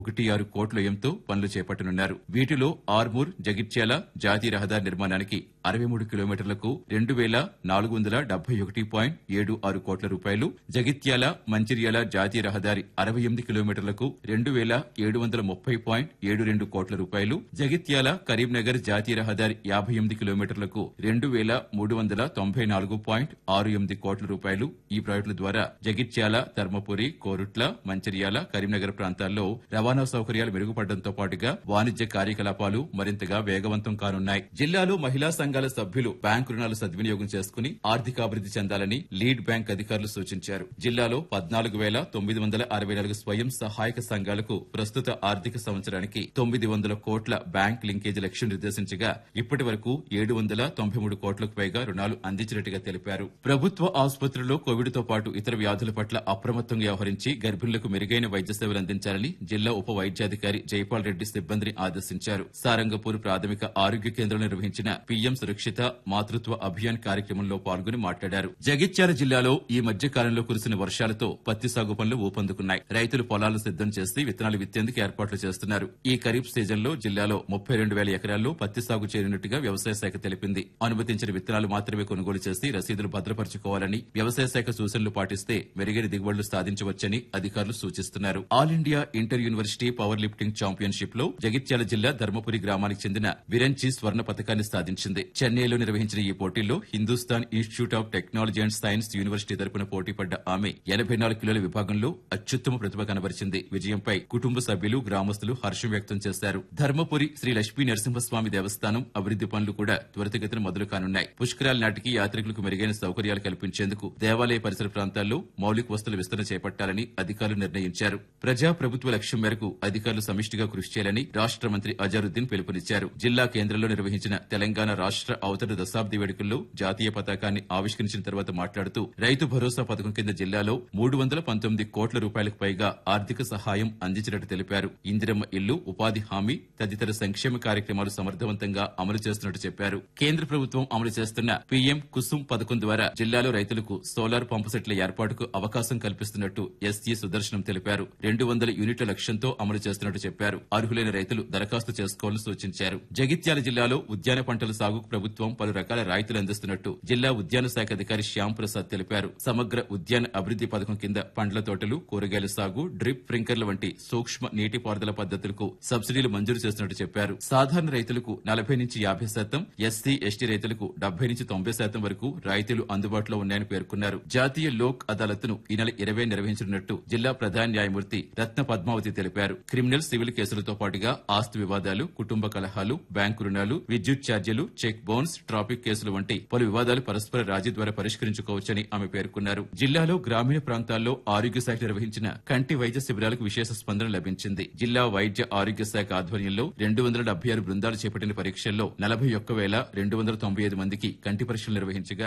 ఒకటి ఆరు కోట్ల వ్యయంతో పనులు చేపట్టనున్నారు వీటిలో ఆర్మూర్ జగిత్యాల జాతీయ రహదారి నిర్మాణానికి అరవై మూడు కిలోమీటర్లకు రెండు వేల నాలుగు వందల డెబ్బై ఒకటి పాయింట్ ఏడు ఆరు కోట్ల రూపాయలు జగిత్యాల మంచిర్యాల జాతీయ రహదారి అరవై ఎనిమిది కిలోమీటర్లకు రెండు వేల ఏడు వందల ముప్పై పాయింట్ ఏడు రెండు కోట్ల రూపాయలు జగిత్యాల కరీంనగర్ జాతీయ రహదారి యాభై ఎనిమిది కిలోమీటర్లకు రెండు వేల మూడు వందల తొంభై నాలుగు పాయింట్ ఆరు ఎనిమిది కోట్ల రూపాయలు ఈ ప్రాజెక్టుల ద్వారా జగిత్యాల ధర్మపురి కోరుట్ల మంచిర్యాల కరీంనగర్ ప్రాంతాల్లో రవాణా సౌకర్యాలు మెరుగుపడడంతో పాటుగా వాణిజ్య కార్యకలాపాలు మరింతగా వేగవంతం కానున్నాయి జిల్లాలో మహిళా సంఘాల సభ్యులు బ్యాంకు రుణాలు సద్వినియోగం చేసుకుని ఆర్థికాభివృద్ది చెందాలని లీడ్ బ్యాంక్ అధికారులు సూచించారు జిల్లాలో పద్నాలుగు వేల తొమ్మిది వందల అరవై నాలుగు స్వయం సహాయక సంఘాలకు ప్రస్తుత ఆర్థిక సంవత్సరానికి తొమ్మిది వందల కోట్ల బ్యాంక్ లింకేజీ లక్ష్యం నిర్దేశించగా ఇప్పటి వరకు ఏడు వందల తొంభై మూడు కోట్లకు పైగా రుణాలు అందించినట్టుగా తెలిపారు ప్రభుత్వ ఆసుపత్రుల్లో కోవిడ్ తో పాటు ఇతర వ్యాధుల పట్ల అప్రమత్తంగా వ్యవహరించి గర్భిణులకు మెరుగైన వైద్య సేవలు అందించాలని జిల్లా ఉప వైద్యాధికారి జైపాల్ రెడ్డి సిబ్బందిని ఆదేశించారు సారంగపూర్ ప్రాథమిక ఆరోగ్య కేంద్రంలో నిర్వహించిన పీఎం సురక్షిత మాతృత్వ అభియాన్ కార్యక్రమంలో పాల్గొని మాట్లాడారు జగిత్యాల జిల్లాలో ఈ మధ్య కాలంలో కురిసిన వర్షాలతో పత్తి సాగు పనులు ఊపందుకున్నాయి రైతులు పొలాలు సిద్దం చేసి విత్తనాలు విత్తేందుకు ఏర్పాట్లు చేస్తున్నారు ఈ ఖరీఫ్ సీజన్లో జిల్లాలో ముప్పై రెండు వేల ఎకరాల్లో పత్తి సాగు చేయనున్నట్టుగా వ్యవసాయ శాఖ తెలిపింది అనుమతించిన విత్తనాలు మాత్రమే కొనుగోలు చేసి రసీదులు భద్రపరచుకోవాలని వ్యవసాయ శాఖ సూచనలు పాటిస్తే మెరుగైన దిగుబడులు సాధించవచ్చని అధికారులు సూచిస్తున్నారు all India inter university power lifting championship లో జగిత్యాల జిల్లా ధర్మపురి గ్రామానికి చెందిన విరంచి స్వర్ణ పథకాన్ని సాధించింది చెన్నైలో నిర్వహించిన ఈ పోటీల్లో Hindustan institute of technology and science university తరపున పోటీ పడ్డ ఆమె ఎనభై నాలుగు కిలోల విభాగంలో అత్యుత్తమ ప్రతిభ కనబరిచింది విజయంపై కుటుంబ సభ్యులు గ్రామస్తులు హర్షం వ్యక్తం చేశారు ధర్మపురి శ్రీ లక్ష్మీ నరసింహస్వామి దేవస్థానం అభివృద్ది పనులు కూడా త్వరితగతిన మొదలు కానున్నాయి పుష్కరాల నాటికి యాత్రికులకు మెరుగైన సౌకర్యాలు కల్పించేందుకు దేవాలయ పరిసర ప్రాంతాల్లో మౌలిక వస్తువుల విస్తరణ చేపట్టాలని అధికారులు నిర్ణయించారు ప్రజా ప్రభుత్వ లక్ష్యం మేరకు అధికారులు సమిష్టిగా కృషి చేయాలని రాష్ట మంత్రి అజరుద్దీన్ పిలుపునిచ్చారు జిల్లా కేంద్రంలో నిర్వహించిన తెలంగాణ రాష్ట అవతరణ దశాబ్ది వేడుకల్లో జాతీయ పతాకాన్ని ఆవిష్కరించిన తర్వాత మాట్లాడుతూ రైతు భరోసా పథకం కింద జిల్లాలో మూడు వందల పంతొమ్మిది కోట్ల రూపాయలకు పైగా ఆర్థిక సహాయం అందించినట్టు తెలిపారు ఇందిరమ్మ ఇల్లు ఉపాధి హామీ తదితర సంక్షేమ కార్యక్రమాలు సమర్థవంతంగా అమలు చేస్తున్నట్టు చెప్పారు కేంద్ర ప్రభుత్వం అమలు చేస్తున్న పీఎం కుసుమ్ పథకం ద్వారా జిల్లాలో రైతులకు సోలార్ పంపు సెట్ల ఏర్పాటుకు అవకాశం కల్పిస్తున్నట్టు ఎస్ఈ సుదర్శనం తెలిపారు రెండు వందల యూనిట్ల లక్ష్యంతో అమలు చేస్తున్నట్టు చెప్పారు అర్హులైన రైతులు దరఖాస్తు చేసుకోవాలని సూచించారు జగిత్యాల జిల్లాలో ఉద్యాన పంటల సాగుకు ప్రభుత్వం పలు రకాల రాయితీలు అందిస్తున్నట్టు జిల్లా ఉద్యాన శాఖ అధికారి శ్యామ్ ప్రసాద్ తెలిపారు సమగ్ర ఉద్యాన అభివృద్ది పథకం కింద పండ్ల తోటలు కూరగాయల సాగు డ్రిప్ స్ప్రింకర్ల వంటి సూక్ష్మ నీటిపారుదల పద్ధతులకు సబ్సిడీలు మంజూరు చేస్తున్నట్టు చెప్పారు సాధారణ రైతులకు నలభై నుంచి యాభై శాతం ఎస్సీ ఎస్టీ రైతులకు డెబ్బై నుంచి తొంభై శాతం వరకు రాయితీలు అందుబాటులో ఉన్నాయని పేర్కొన్నారు జాతీయ లోక్ అదాలత్ను ఈ నెల ఇరవై నిర్వహించనున్నట్టు జిల్లా ప్రధాన న్యాయమూర్తి రత్న పద్మావతి తెలిపారు క్రిమినల్ సివిల్ కేసులతో పాటుగా ఆస్తి వివాదాలు కుటుంబ కలహాలు బ్యాంకు రుణాలు విద్యుత్ ఛార్జీలు చెక్ బౌన్స్ ట్రాఫిక్ కేసులు వంటి పలు వివాదాలు పరస్పర రాజీ ద్వారా పరిష్కరించుకోవచ్చని ఆమె పేర్కొన్నారు జిల్లాలో గ్రామీణ ప్రాంతాల్లో ఆరోగ్య శాఖ నిర్వహించిన కంటి వైద్య శిబిరాలకు విశేష స్పందన లభించింది జిల్లా వైద్య ఆరోగ్య శాఖ ఆధ్వర్యంలో రెండు వందల డెబ్బై ఆరు బృందాలు చేపట్టిన పరీక్షల్లో నలభై ఒక్క వేల రెండు వందల తొంభై ఐదు మందికి కంటి పరీక్షలు నిర్వహించగా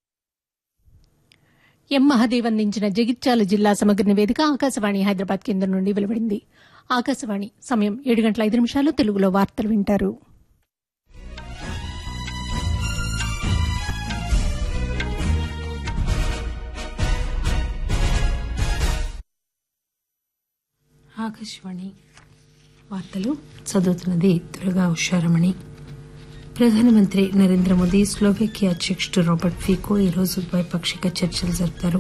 ఎం మహదేవ్ అందించిన జగిత్యాల జిల్లా సమగ్ర నివేదిక ఆకాశవాణి హైదరాబాద్ కేంద్రం నుండి వెలువడింది ఆకాశవాణి సమయం ఏడు గంటల ఐదు నిమిషాలు తెలుగులో వార్తలు వింటారు ఆకాశవాణి వార్తలు చదువుతున్నది దుర్గా ఉషారమణి ప్రధానమంత్రి నరేంద్ర మోదీ స్లోవేకియా అధ్యకుడు రాబర్ట్ ఫీకో ఈరోజు ద్వైపాక్షిక చర్చలు జరుపుతారు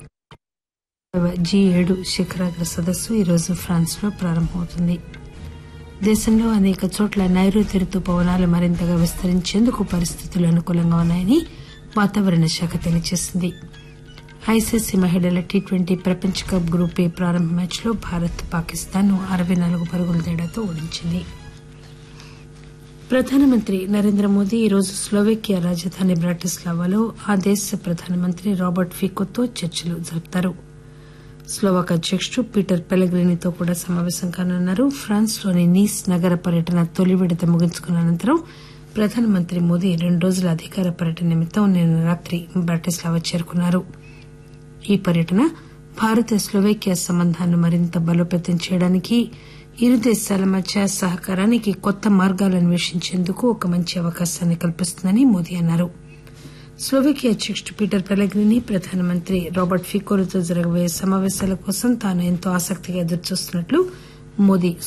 జీ ఏడు శిఖరాగ్ర సదస్సు ఈరోజు ఫ్రాన్స్ లో ప్రారంభమవుతుంది దేశంలో అనేక చోట్ల నైరుతి రుతుపవనాలు మరింతగా విస్తరించేందుకు పరిస్థితులు అనుకూలంగా ఉన్నాయని వాతావరణ శాఖ తెలియజేసింది ఐసీసీ మహిళల టీ ట్వంటీ ప్రపంచ కప్ గ్రూప్ ఏ ప్రారంభ మ్యాచ్లో భారత్ పాకిస్తాన్ అరవై నాలుగు పరుగుల తేడాతో ఓడించింది ప్రధానమంత్రి నరేంద్ర మోదీ ఈరోజు స్లోవేకియా రాజధాని బ్రాటిస్లావాలో ఆ దేశ ప్రధానమంత్రి రాబర్ట్ ఫీకోతో చర్చలు జరుపుతారు స్లోవాక్ అధ్యకుడు పీటర్ పెలగ్రినితో కూడా సమావేశం కానున్నారు ఫ్రాన్స్ లోని నీస్ నగర పర్యటన తొలి విడత ముగించుకున్న అనంతరం ప్రధానమంత్రి మోదీ రెండు రోజుల అధికార పర్యటన నిమిత్తం నిన్న రాత్రి బ్రాటిస్లావా చేరుకున్నారు ఈ పర్యటన భారత స్లోవేకియా సంబంధాలను మరింత బలోపేతం చేయడానికి ఇరు దేశాల మధ్య సహకారానికి కొత్త మార్గాలు అన్వేషించేందుకు ఒక మంచి అవకాశాన్ని కల్పిస్తుందని మోదీ అన్నారు స్లోవేకియా అధ్యకుడు పీటర్ పెలగ్రిని ప్రధానమంత్రి రాబర్ట్ ఫికోలతో జరగబోయే సమావేశాల కోసం తాను ఎంతో ఆసక్తిగా ఎదురుచూస్తున్నట్లు మోదీ